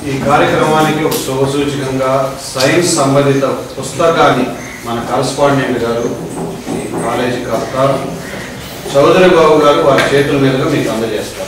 ఈ కార్యక్రమానికి ఒక శుభసూచకంగా సైన్స్ సంబంధిత పుస్తకాన్ని మన కరస్పాండెంట్ గారు ఈ కాలేజీ కర్త చౌదరి బాబు గారు వారి చేతుల మీదుగా మీకు అందజేస్తారు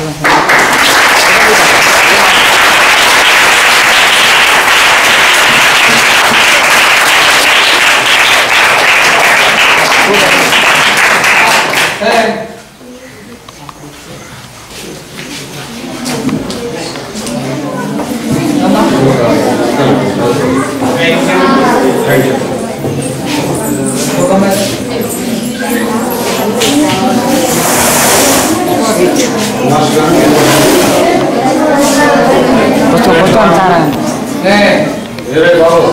కూర్చో కూర్చోండి సార్ వేరే బాబు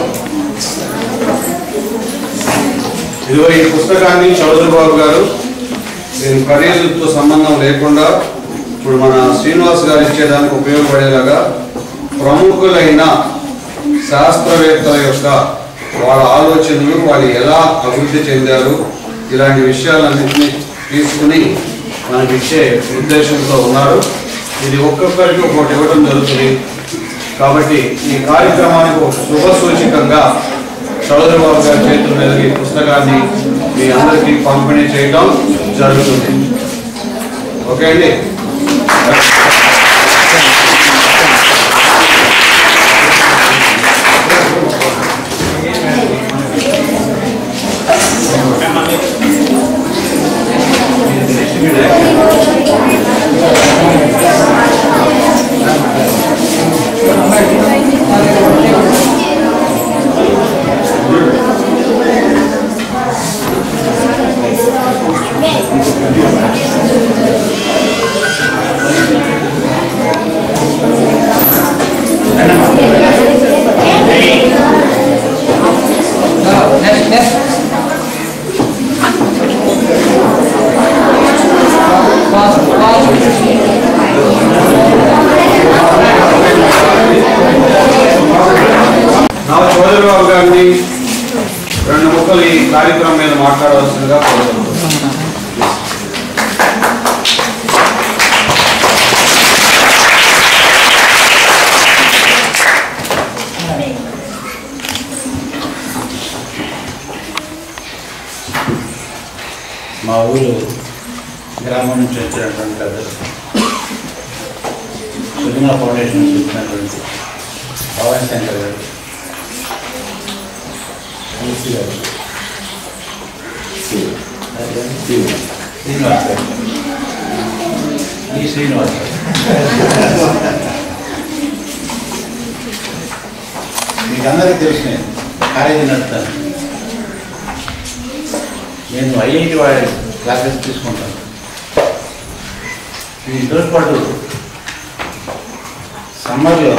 ఇదిగో ఈ పుస్తకాన్ని చౌదరి బాబు గారు దీని ఖరీదుతో సంబంధం లేకుండా ఇప్పుడు మన శ్రీనివాస్ గారు ఇచ్చేదానికి ఉపయోగపడేలాగా ప్రముఖులైన శాస్త్రవేత్తల యొక్క వాళ్ళ ఆలోచనలు వాళ్ళు ఎలా అభివృద్ధి చెందారు ఇలాంటి విషయాలన్నింటినీ తీసుకుని మనకి ఇచ్చే ఉద్దేశంతో ఉన్నారు ఇది ఒక్కొక్కరికి ఒకటి ఇవ్వడం జరుగుతుంది కాబట్టి ఈ కార్యక్రమానికి ఒక శుభ సూచకంగా చౌదరి బాబు గారి చేతుల మీద ఈ పుస్తకాన్ని మీ అందరికీ పంపిణీ చేయడం జరుగుతుంది ఓకే అండి నెక్స్ట్ నెక్స్ట్ పాస్ పాస్ నా చౌదరి బాబు గారిని రెండు ముక్కలు ఈ కార్యక్రమం మీద మాట్లాడవలసిందిగా కోరుతున్నాను మా ఊరు గ్రామం నుంచి వచ్చినటువంటి పెద్దలు సుజనా ఫౌండేషన్ నుంచి వచ్చినటువంటి పవన్ శంకర్ గారు మూర్తి గారు శ్రీనివాస్ గారు ఈ శ్రీనివాస్ గారు మీకు అందరికీ తెలిసిన కాలేజీ నడుపుతాను నేను ఐఐటి వాడి క్లాసెస్ తీసుకుంటాను వీటితో పాటు సమ్మర్లో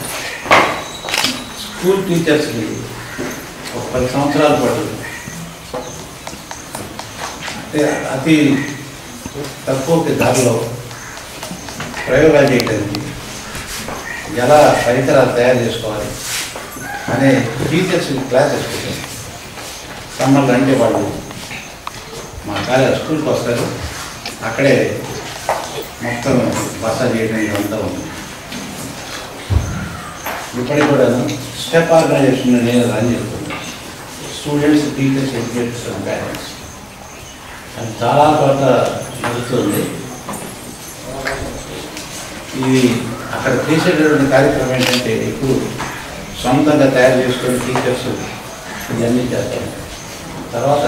స్కూల్ టీచర్స్కి ఒక పది సంవత్సరాల పాటు అంటే అతి తక్కువ ధరలో ప్రయోగాలు చేయడానికి ఎలా పరికరాలు తయారు చేసుకోవాలి అనే టీచర్స్ క్లాసెస్ పెట్టాను సమ్మర్లో అంటే వాళ్ళు మా కాలేజ్ స్కూల్కి వస్తారు అక్కడే మొత్తం బస చేయడం ఇదంతా ఉంది ఇప్పటికి కూడా స్టెప్ ఆర్గనైజేషన్ నేను రన్ చేస్తున్నాను students teachers educators and parents అది చాలా చోట్ల నడుస్తుంది ఇది అక్కడ చేసేటటువంటి కార్యక్రమం ఏంటంటే ఇప్పుడు సొంతంగా తయారు చేసుకుని టీచర్స్ ఇవన్నీ చేస్తారు తర్వాత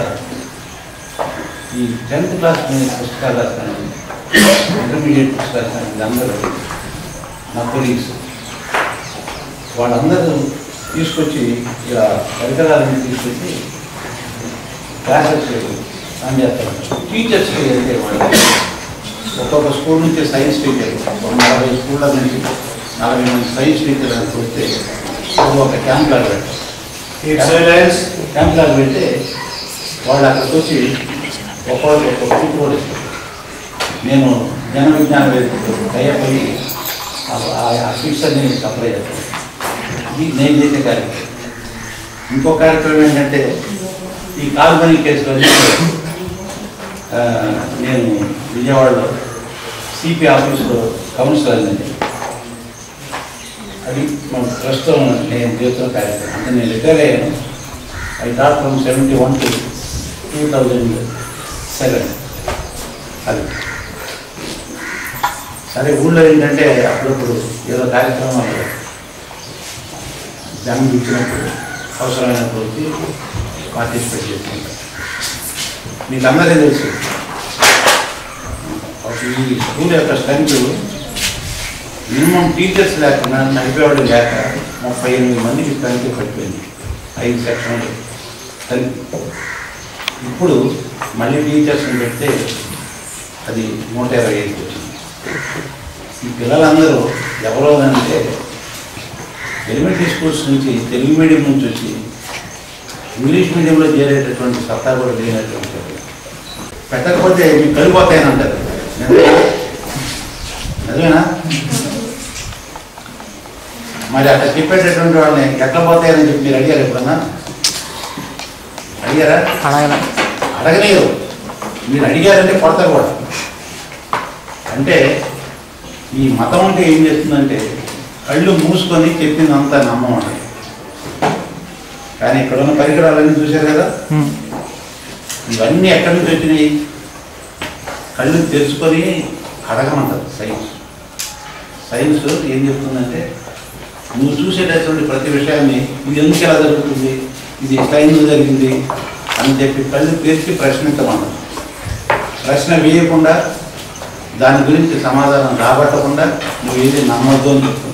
ఈ టెన్త్ క్లాస్ మీద పుస్తకాలు రాస్తాను ఇంటర్మీడియట్ పుస్తకాలు రాస్తాను అందరూ నా కొలీగ్స్ వాళ్ళందరూ తీసుకొచ్చి ఇలా పరికరాలను తీసుకొచ్చి క్లాసెస్ రన్ చేస్తారు టీచర్స్కి వెళ్తే వాళ్ళు ఒక్కొక్క స్కూల్ నుంచి సైన్స్ టీచర్ ఒక నలభై స్కూళ్ళ నుంచి నలభై మంది సైన్స్ టీచర్ అని వస్తే ఒక క్యాంప్ లాగా పెడతారు క్యాంప్ లాగా పెడితే వాళ్ళు అక్కడికి వచ్చి ఒక్కొక్కరు ఒక్కొక్క కూడా నేను జన విజ్ఞాన వేదికతో దయపోయి ఆ కిట్స్ అన్ని సప్లై చేస్తాను ఇది నేను చేసే కార్యక్రమం ఇంకో కార్యక్రమం ఏంటంటే ఈ కాల్పని కేసులో ఆ, నేను విజయవాడలో సిపి ఆఫీస్లో కౌన్సిలర్ అండి అది మన ప్రస్తుతం నేను జీవితం కార్యక్రమం అంటే నేను రిటైర్ అయ్యాను I taught from seventy one to two thousand seven అది సరే ఊళ్ళో ఏంటంటే అప్పుడప్పుడు ఏదో కార్యక్రమాలు జనం ఇచ్చినప్పుడు అవసరమైనప్పుడు వచ్చి పార్టిసిపేట్ చేసుకుంటాం మీకు అందరికీ తెలుసు ఈ స్కూల్ యొక్క స్ట్రెంత్ మినిమం టీచర్స్ లేకుండా నడిపేవాడు లేక ముప్పై ఎనిమిది మందికి కలిపి పడిపోయింది ఐదు సెక్షన్లు కలిపి ఇప్పుడు మళ్ళీ టీచర్స్ని పెడితే అది నూట ఇరవై ఐదుకి వచ్చింది ఈ పిల్లలందరూ ఎవరో అంటే ఎలిమెంటరీ స్కూల్స్ నుంచి తెలుగు మీడియం నుంచి వచ్చి ఇంగ్లీష్ మీడియంలో చేరేటటువంటి సత్తా కూడా లేనటువంటి వాళ్ళు. పెట్టకపోతే మీకు కలిపోతాయని అంటారు నిజమేనా? నిజమేనా మరి అట్లా చెప్పేటటువంటి వాళ్ళని ఎట్లా పోతాయని చెప్పి మీరు అడిగారు ఎప్పుడన్నా అడిగారా అడగల అడగలేరు మీరు అడిగారంటే కొడతారు కూడా అంటే ఈ మతం అంటే ఏం చేస్తుందంటే కళ్ళు మూసుకొని చెప్పిందంతా నమ్మమండి కానీ ఇక్కడ ఉన్న పరికరాలన్నీ చూశారు కదా ఇవన్నీ ఎక్కడి నుంచి వచ్చినాయి కళ్ళు తెరుచుకొని అడగమంటారు సైన్స్ సైన్స్ ఏం చెప్తుందంటే నువ్వు చూసేటటువంటి ప్రతి విషయాన్ని ఇది ఎందుకు ఎలా జరుగుతుంది ఇది ఎట్లా ఎందుకు జరిగింది అని చెప్పి కళ్ళు తెరిచి ప్రశ్నించమన్నారు ప్రశ్న వేయకుండా దాని గురించి సమాధానం రాబట్టకుండా నువ్వు ఏది నమ్మద్దు అని చెప్తున్నావు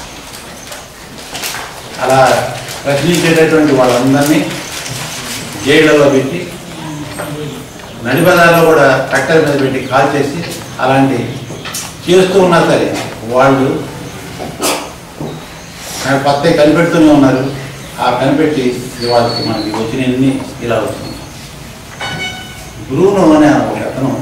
అలా ప్రశ్నించేటటువంటి వాళ్ళందరినీ జైళ్ళలో పెట్టి నడిపదాల్లో కూడా కట్టెల మీద పెట్టి కాల్ చేసి అలాంటి చేస్తూ ఉన్నా సరే వాళ్ళు కొత్త కనిపెడుతూనే ఉన్నారు ఆ కనిపెట్టి ఇవాళకి మనకి వచ్చినన్ని ఇలా వచ్చింది బ్రూనో అనే ఒక అతను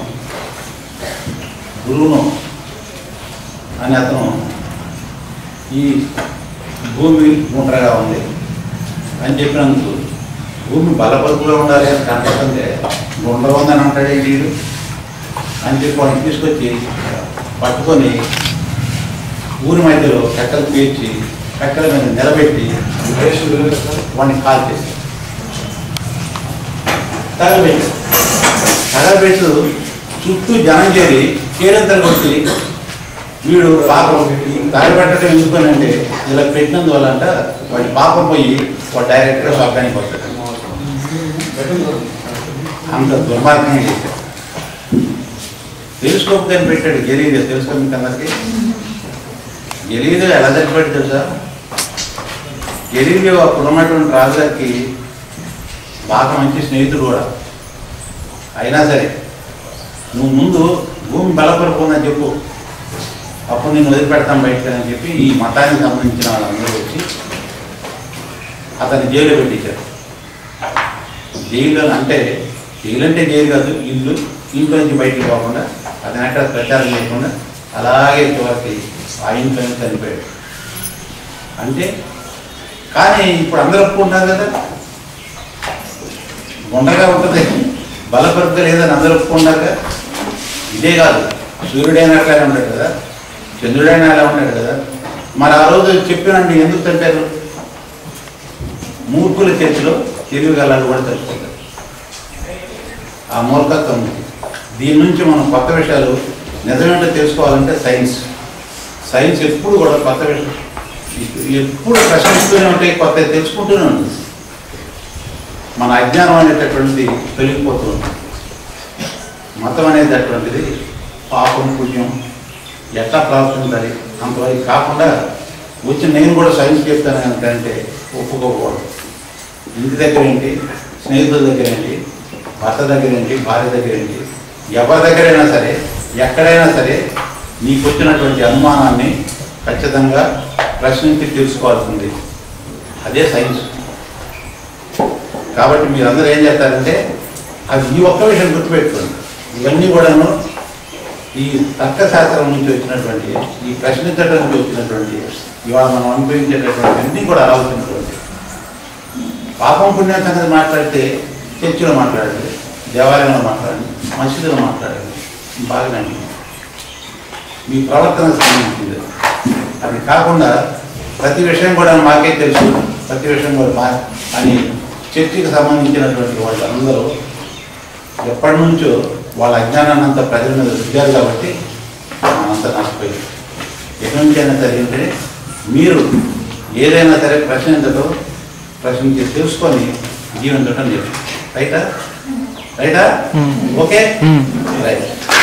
బ్రూనో అనే అతను ఈ భూమి గుండ్రగా ఉంది అని చెప్పినందుకు భూమి బలపరుపులో ఉండాలి అని కనపడుతుంటే గుండ్ర ఉందని అంటాడే వీడు అని చెప్పి వాడిని తీసుకొచ్చి పట్టుకొని ఊరి మధ్యలో కట్టెలు పేర్చి కట్టెల మీద నిలబెట్టి వాడిని కాల్ చేసి తగలబెట్టి తగలబెట్టు చుట్టూ జనం చేరి కేరంతలు కొట్టి వీడు పాపం తగలబెట్టడం ఎందుకనంటే ఇలా పెట్టినందువల్ల అంట వాడి పాపం పోయి వాడు డైరెక్ట్గా స్వర్గానికి వస్తాడు అంత దుర్మార్గంగా చేశాడు టెలిస్కోప్ కనిపెట్టాడు గెలీలియో తెలుసుకో మీకు అందరికి గెలీలియో ఎలా చనిపోయాడు తెలుసా గెలీలియో అప్పుడు ఉన్నటువంటి రాజుగారికి బాగా మంచి స్నేహితుడు కూడా అయినా సరే నువ్వు ముందు భూమి బలపడిపోయిందని చెప్పు అప్పుడు నేను వదిలిపెడతాను బయటకు అని చెప్పి ఈ మతానికి సంబంధించిన వాళ్ళందరూ వచ్చి అతన్ని జైలు పెట్టించారు జైలు అంటే జైలు అంటే జైలు కాదు ఇల్లు ఇంట్లో నుంచి బయటికి పోకుండా అతను ఎక్కడ ప్రచారం చేయకుండా అలాగే చివరికి ఆ ఇంట్లోనే చనిపోయాడు అంటే కానీ ఇప్పుడు అందరూ ఒప్పుకుంటారు కదా ఉండగా ఉంటుంది బలపరుత లేదని అందరూ ఒప్పుకుంటారు కదా ఇదే కాదు సూర్యుడైనా అట్లానే ఉంటాడు కదా చంద్రుడైనా అలా ఉంటాడు కదా మరి ఆ రోజు చెప్పినండి ఎందుకు చంపారు మూర్ఖుల చేతిలో తెలివి గలాలు కూడా తెలుసుకుంటారు ఆ మూర్ఖత్వం ఉంది. దీని నుంచి మనం కొత్త విషయాలు నిజమేంటో తెలుసుకోవాలంటే సైన్స్ సైన్స్ ఎప్పుడు కూడా కొత్త విషయం ఎప్పుడు ప్రశ్నిస్తూనే ఉంటాయి కొత్త తెలుసుకుంటూనే ఉంటుంది మన అజ్ఞానం అనేటటువంటిది తొలగిపోతూ ఉంటుంది మతం అనేది అటువంటిది పాపం పుణ్యం ఎట్లా ప్రవర్తించాలి అంతవరకు కాకుండా వచ్చి నేను కూడా సైన్స్ చెప్తాను కనుకంటే ఒప్పుకోకూడదు ఇంటి దగ్గర ఏంటి స్నేహితుల దగ్గర ఏంటి భర్త దగ్గర ఏంటి భార్య దగ్గర ఏంటి ఎవరి దగ్గరైనా సరే ఎక్కడైనా సరే నీకు వచ్చినటువంటి అనుమానాన్ని ఖచ్చితంగా ప్రశ్నించి తెలుసుకోవాల్సింది అదే సైన్స్ కాబట్టి మీరందరూ ఏం చేస్తారంటే అది ఈ ఒక్క విషయం గుర్తుపెట్టుకోండి ఇవన్నీ కూడాను ఈ తర్కశాస్త్రం నుంచి వచ్చినటువంటి ఈ ప్రశ్నించడం నుంచి వచ్చినటువంటి ఇవాళ మనం అనుభవించేటటువంటి అన్నీ కూడా అలా వచ్చినటువంటి పాపం పుణ్యం సంగతి మాట్లాడితే చర్చిలో మాట్లాడండి దేవాలయంలో మాట్లాడండి మసీదులో మాట్లాడండి బాగానే ఉంటుంది. మీ ప్రవర్తనకు సంబంధించింది అది కాకుండా ప్రతి విషయం కూడా మాకే తెలుసు ప్రతి విషయం కూడా మా అని చర్చికి సంబంధించినటువంటి వాళ్ళు అందరూ ఎప్పటి నుంచో వాళ్ళ అజ్ఞానాన్ని అంతా ప్రజల మీద రుద్దారు కాబట్టి అంత నష్టపోయింది ఎక్కడి నుంచి అయినా సరే ఏంటంటే మీరు ఏదైనా సరే ప్రశ్నించడం ప్రశ్నించి తెలుసుకొని జీవించడం నేర్చు రైటా రైటా ఓకే రైట్